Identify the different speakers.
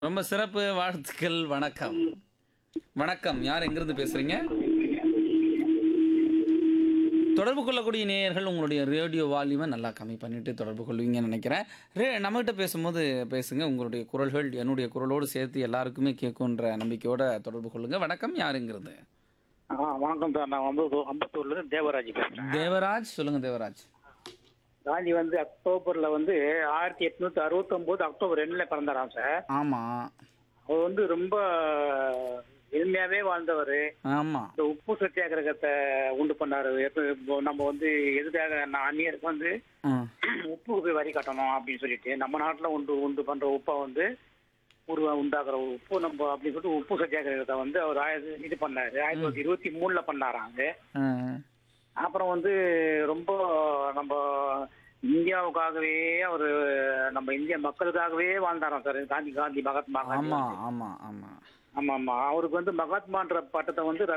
Speaker 1: ரொம்ப சிறப்பு வாழ்த்துக்கள் வணக்கம் வணக்கம் யார் எங்கிருந்து பேசுறீங்க தொடர்பு கொள்ளக்கூடிய நேயர்கள் உங்களுடைய ரேடியோ வால்யூமை நல்லா கம்மி பண்ணிட்டு தொடர்பு கொள்வீங்கன்னு நினைக்கிறேன் ரே நம்மகிட்ட பேசும்போது பேசுங்க உங்களுடைய குரல்கள் என்னுடைய குரலோடு சேர்த்து எல்லாருக்குமே கேட்குன்ற நம்பிக்கையோட தொடர்பு கொள்ளுங்க வணக்கம் யாருங்கிறது
Speaker 2: ஆ வணக்கம் சார் நான் வந்து அம்பத்தூர்ல இருந்து தேவராஜ் பேசுறேன்
Speaker 1: தேவராஜ் சொல்லுங்க தேவராஜ்
Speaker 2: காந்தி வந்து அக்டோபர்ல வந்து ஆயிரத்தி எட்நூத்தி அறுபத்தி ஒன்பது அக்டோபர் ரெண்டுல பிறந்தாராம் சார்
Speaker 1: ஆமாம்
Speaker 2: அவர் வந்து ரொம்ப எளிமையாவே வாழ்ந்தவர்
Speaker 1: ஆமாம்
Speaker 2: இந்த உப்பு சத்தியாகிரகத்தை உண்டு பண்ணாரு எப்ப இப்போ நம்ம வந்து எதுக்காக நான் அந்நியருக்கு வந்து
Speaker 1: ஆ
Speaker 2: உப்புக்கு போய் வரி கட்டணும் அப்படின்னு சொல்லிட்டு நம்ம நாட்டுல உண்டு உண்டு பண்ற உப்பை வந்து உருவா உண்டாக்குற ஒரு உப்பு நம்ம அப்படின்னு சொல்லிட்டு உப்பு சத்தியாகிரகத்தை வந்து அவர் ஆயிரத்தி இது பண்ணாரு ஆயிரத்தி தொள்ளாயிரத்தி இருபத்தி மூணுல பண்ணாராம் அது
Speaker 1: ஆ
Speaker 2: அப்புறம் வந்து ரொம்ப நம்ம இந்தியாவுக்காகவே அவர் நம்ம இந்திய மக்களுக்காகவே வாழ்ந்தாராம் சார் காந்தி காந்தி மகாத்மா காந்தி
Speaker 1: ஆமாம் ஆமாம் ஆமாம்
Speaker 2: ஆமா ஆமா அவருக்கு வந்து மகாத்மான்ற பட்டத்தை வந்து